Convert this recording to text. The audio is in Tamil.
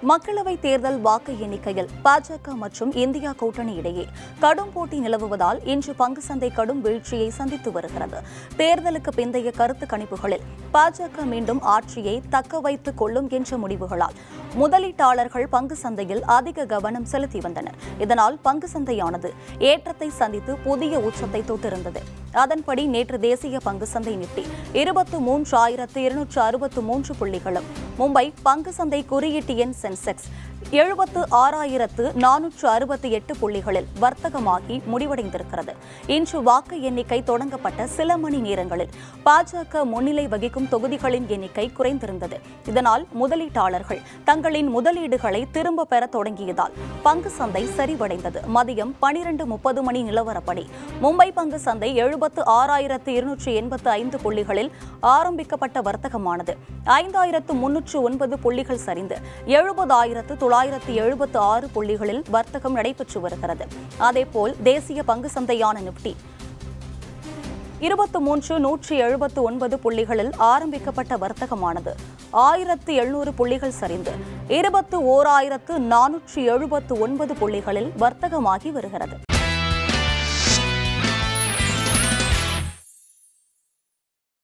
மக்களவைத் தேர்தல் வாக்கு எண்ணிக்கையில் பாஜக மற்றும் இந்தியா கூட்டணி இடையே கடும் போட்டி நிலவுவதால் இன்று பங்கு சந்தை கடும் வீழ்ச்சியை சந்தித்து வருகிறது தேர்தலுக்கு பிந்தைய கருத்து கணிப்புகளில் பாஜக மீண்டும் ஆட்சியை தக்க வைத்துக் கொள்ளும் என்ற முடிவுகளால் முதலீட்டாளர்கள் பங்கு சந்தையில் அதிக கவனம் செலுத்தி வந்தனர் இதனால் பங்கு சந்தையானது ஏற்றத்தை சந்தித்து புதிய உச்சத்தை தொட்டிருந்தது அதன்படி நேற்று தேசிய பங்கு சந்தை நிப்டி இருபத்து மூன்றாயிரத்து இருநூற்று அறுபத்து மூன்று புள்ளிகளும் மும்பை பங்கு சந்தை குறியீட்டு எண் சென்செக்ஸ் எழுபத்து ஆறாயிரத்து நானூற்று அறுபத்தி எட்டு புள்ளிகளில் வர்த்தகமாகி முடிவடைந்திருக்கிறது இன்று வாக்கு எண்ணிக்கை தொடங்கப்பட்ட சில மணி நேரங்களில் பாஜக முன்னிலை வகிக்கும் தொகுதிகளின் எண்ணிக்கை குறைந்திருந்தது இதனால் முதலீட்டாளர்கள் தங்களின் முதலீடுகளை திரும்ப பெற தொடங்கியதால் பங்கு சந்தை சரிவடைந்தது மதியம் பனிரெண்டு முப்பது மணி நிலவரப்படி மும்பை பங்கு சந்தை எழுபத்து ஆறாயிரத்து இருநூற்று எண்பத்து ஐந்து புள்ளிகளில் ஆரம்பிக்கப்பட்ட வர்த்தகமானது ஐந்தாயிரத்து முன்னூற்று ஒன்பது புள்ளிகள் சரிந்து எழுபதாயிரத்து தொள்ளாயிரத்து எழுபத்து ஆறு புள்ளிகளில் வர்த்தகம் நடைபெற்று வருகிறது அதேபோல் தேசிய பங்கு சந்தையான நிப்டி இருபத்து மூன்று நூற்றி எழுபத்து ஒன்பது புள்ளிகளில் ஆரம்பிக்கப்பட்ட வர்த்தகமானது ஆயிரத்து எழுநூறு புள்ளிகள் சரிந்து இருபத்து ஓராயிரத்து நானூற்றி எழுபத்து ஒன்பது புள்ளிகளில் வர்த்தகமாகி வருகிறது